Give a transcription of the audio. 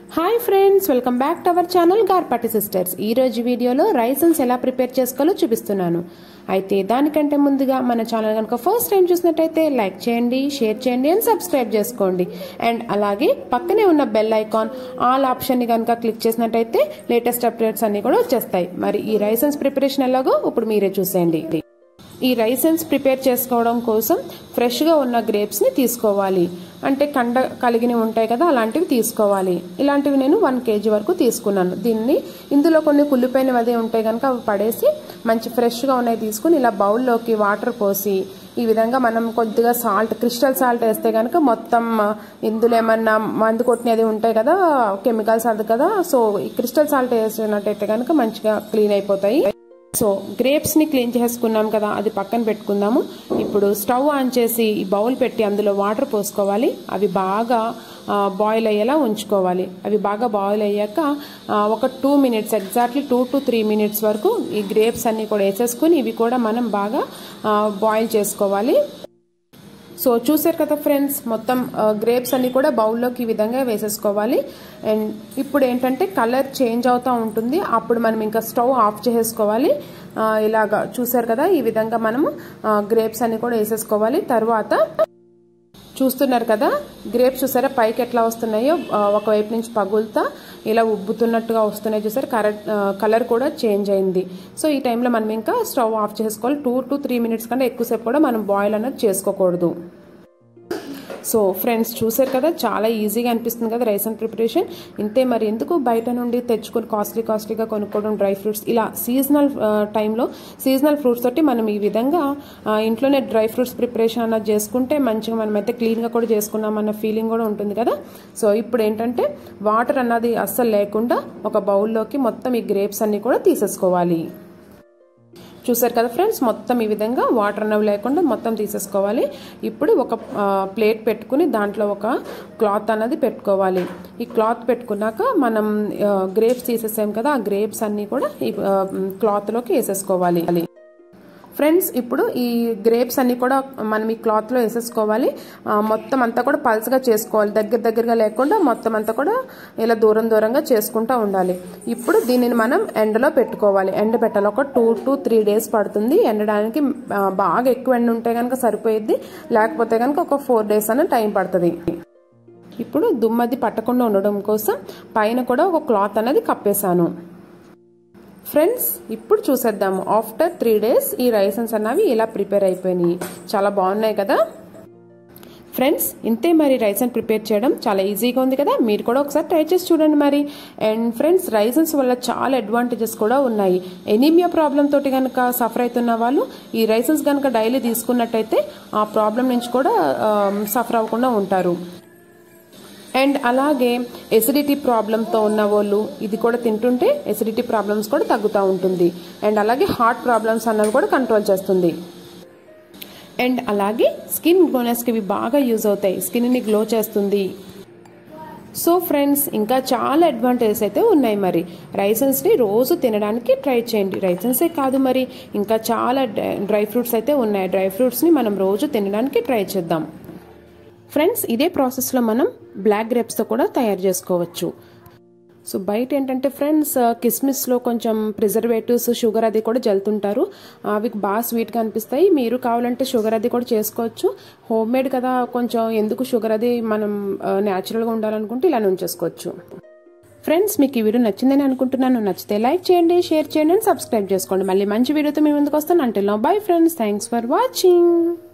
hi friends welcome back to our channel Garpati sisters ఈ రోజు వీడియోలో రైసన్స్ ఎలా ప్రిపేర్ చేసుకోవాలో చూపిస్తున్నాను అయితే దానికంటే ముందుగా మన ఛానల్ కనుక ఫస్ట్ టైం చూసినట్టయితే లైక్ చేయండి షేర్ చేయండి అండ్ సబ్స్క్రైబ్ చేసుకోండి అండ్ అలాగే పక్కనే ఉన్న బెల్ ఐకాన్ ఆల్ ఆప్షన్ని కనుక క్లిక్ చేసినట్టయితే లేటెస్ట్ అప్డేట్స్ అన్ని కూడా వచ్చేస్తాయి మరి ఈ రైసన్స్ ప్రిపరేషన్ ఎలాగో ఇప్పుడు మీరే చూసేయండి ఈ రైసన్స్ ప్రిపేర్ చేసుకోవడం కోసం ఫ్రెష్గా ఉన్న గ్రేప్స్ని తీసుకోవాలి అంటే కండ కలిగిన ఉంటాయి కదా అలాంటివి తీసుకోవాలి ఇలాంటివి నేను వన్ కేజీ వరకు తీసుకున్నాను దీన్ని ఇందులో కొన్ని కుళ్ళిపోయినవి అదే ఉంటాయి కనుక అవి పడేసి మంచి ఫ్రెష్గా ఉన్నాయి తీసుకుని ఇలా బౌల్లోకి వాటర్ పోసి ఈ విధంగా మనం కొద్దిగా సాల్ట్ క్రిస్టల్ సాల్ట్ వేస్తే కనుక మొత్తం ఇందులో ఏమన్నా మందు కొట్టినది ఉంటాయి కదా కెమికల్స్ అది కదా సో ఈ క్రిస్టల్ సాల్ట్ వేసినట్టయితే కనుక మంచిగా క్లీన్ అయిపోతాయి సో గ్రేప్స్ ని క్లీన్ చేసుకున్నాం కదా అది పక్కన పెట్టుకుందాము ఇప్పుడు స్టవ్ ఆన్ చేసి ఈ బౌల్ పెట్టి అందులో వాటర్ పోసుకోవాలి అవి బాగా బాయిల్ అయ్యేలా ఉంచుకోవాలి అవి బాగా బాయిల్ అయ్యాక ఒక two minutes exactly two to three minutes వరకు ఈ గ్రేప్స్ అన్ని కూడా వేసేసుకుని ఇవి కూడా మనం బాగా బాయిల్ చేసుకోవాలి సో చూసారు కదా ఫ్రెండ్స్ మొత్తం గ్రేప్స్ అన్ని కూడా బౌల్లోకి ఈ విధంగా వేసేసుకోవాలి అండ్ ఇప్పుడు ఏంటంటే కలర్ చేంజ్ అవుతూ ఉంటుంది అప్పుడు మనం ఇంకా స్టవ్ ఆఫ్ చేసేసుకోవాలి ఇలాగా చూసారు కదా ఈ విధంగా మనము గ్రేప్స్ అన్ని కూడా వేసేసుకోవాలి తర్వాత చూస్తున్నారు కదా గ్రేప్స్ చూసారా పైకి ఎట్లా వస్తున్నాయో ఒకవైపు నుంచి పగులుతా ఇలా ఉబ్బుతున్నట్టుగా వస్తున్నాయి చూసారు కరెక్ట్ కలర్ కూడా చేంజ్ అయింది సో ఈ టైంలో మనం ఇంకా స్టవ్ ఆఫ్ చేసుకోవాలి టూ టు త్రీ మినిట్స్ కంటే ఎక్కువసేపు కూడా మనం బాయిల్ అనేది చేసుకోకూడదు సో ఫ్రెండ్స్ చూసారు కదా చాలా ఈజీగా అనిపిస్తుంది కదా రైస్ అండ్ ప్రిపరేషన్ ఇంతే మరి ఎందుకు బయట నుండి తెచ్చుకొని కాస్ట్లీ కాస్ట్లీగా కొనుక్కోవడం డ్రై ఫ్రూట్స్ ఇలా సీజనల్ టైంలో సీజనల్ ఫ్రూట్స్ తోటి మనం ఈ విధంగా ఇంట్లోనే డ్రై ఫ్రూట్స్ ప్రిపరేషన్ అన్నది చేసుకుంటే మంచిగా మనమైతే క్లీన్గా కూడా చేసుకున్నాం అన్న ఫీలింగ్ కూడా ఉంటుంది కదా సో ఇప్పుడు ఏంటంటే వాటర్ అన్నది అస్సలు లేకుండా ఒక బౌల్లోకి మొత్తం ఈ గ్రేప్స్ అన్ని కూడా తీసేసుకోవాలి చూసారు కదా ఫ్రెండ్స్ మొత్తం ఈ విధంగా వాటర్ అనేవి లేకుండా మొత్తం తీసేసుకోవాలి ఇప్పుడు ఒక ప్లేట్ పెట్టుకుని దాంట్లో ఒక క్లాత్ అన్నది పెట్టుకోవాలి ఈ క్లాత్ పెట్టుకున్నాక మనం గ్రేప్స్ తీసేసాం కదా ఆ గ్రేప్స్ అన్నీ కూడా ఈ క్లాత్లోకి వేసేసుకోవాలి ఫ్రెండ్స్ ఇప్పుడు ఈ గ్రేప్స్ అన్ని కూడా మనం ఈ క్లాత్లో వేసేసుకోవాలి మొత్తం అంతా కూడా పల్స్గా చేసుకోవాలి దగ్గర దగ్గరగా లేకుండా మొత్తం అంతా కూడా ఇలా దూరం దూరంగా చేసుకుంటూ ఉండాలి ఇప్పుడు దీనిని మనం ఎండలో పెట్టుకోవాలి ఎండ పెట్టాలి ఒక టూ టు త్రీ డేస్ పడుతుంది ఎండడానికి బాగా ఎక్కువ ఎండ ఉంటే కనుక సరిపోయిద్ది లేకపోతే కనుక ఒక ఫోర్ డేస్ అన్న టైం పడుతుంది ఇప్పుడు దుమ్మది పట్టకుండా ఉండడం కోసం పైన కూడా ఒక క్లాత్ అనేది కప్పేశాను ఫ్రెండ్స్ ఇప్పుడు చూసేద్దాము ఆఫ్టర్ త్రీ డేస్ ఈ రైసన్స్ అన్నవి ఇలా ప్రిపేర్ అయిపోయినాయి చాలా బాగున్నాయి కదా ఫ్రెండ్స్ ఇంతే మరి రైసన్ ప్రిపేర్ చేయడం చాలా ఈజీగా ఉంది కదా మీరు కూడా ఒకసారి ట్రై చేసి చూడండి మరి అండ్ ఫ్రెండ్స్ రైసన్స్ వల్ల చాలా అడ్వాంటేజెస్ కూడా ఉన్నాయి ఎనీమియా ప్రాబ్లం తోటి కనుక సఫర్ అవుతున్న వాళ్ళు ఈ రైసన్స్ కనుక డైలీ తీసుకున్నట్టయితే ఆ ప్రాబ్లం నుంచి కూడా సఫర్ అవ్వకుండా ఉంటారు అండ్ అలాగే ఎసిడిటీ ప్రాబ్లంతో ఉన్న వాళ్ళు ఇది కూడా తింటుంటే ఎసిడిటీ ప్రాబ్లమ్స్ కూడా తగ్గుతూ ఉంటుంది అండ్ అలాగే హార్ట్ ప్రాబ్లమ్స్ అన్నవి కూడా కంట్రోల్ చేస్తుంది అండ్ అలాగే స్కిన్ గ్లోనెస్కి ఇవి బాగా యూజ్ అవుతాయి స్కిన్ని గ్లో చేస్తుంది సో ఫ్రెండ్స్ ఇంకా చాలా అడ్వాంటేజెస్ అయితే ఉన్నాయి మరి రైసన్స్ని రోజు తినడానికి ట్రై చేయండి రైసన్సే కాదు మరి ఇంకా చాలా డ్రై ఫ్రూట్స్ అయితే ఉన్నాయి డ్రై ఫ్రూట్స్ని మనం రోజు తినడానికి ట్రై చేద్దాం ఫ్రెండ్స్ ఇదే ప్రాసెస్లో మనం బ్లాక్ గ్రేప్స్తో కూడా తయారు చేసుకోవచ్చు సో బయట ఏంటంటే ఫ్రెండ్స్ కిస్మిస్లో కొంచెం ప్రిజర్వేటివ్స్ షుగర్ అది కూడా జల్తుంటారు అవి బాగా స్వీట్గా అనిపిస్తాయి మీరు కావాలంటే షుగర్ అది కూడా చేసుకోవచ్చు హోమ్ మేడ్ కదా కొంచెం ఎందుకు షుగర్ అది మనం న్యాచురల్గా ఉండాలనుకుంటే ఇలా ఉంచేసుకోవచ్చు ఫ్రెండ్స్ మీకు ఈ వీడియో నచ్చిందని అనుకుంటున్నాను నచ్చితే లైక్ చేయండి షేర్ చేయండి అండ్ సబ్స్క్రైబ్ చేసుకోండి మళ్ళీ మంచి వీడియోతో మీ ముందుకు వస్తాను అంటే bye friends thanks for watching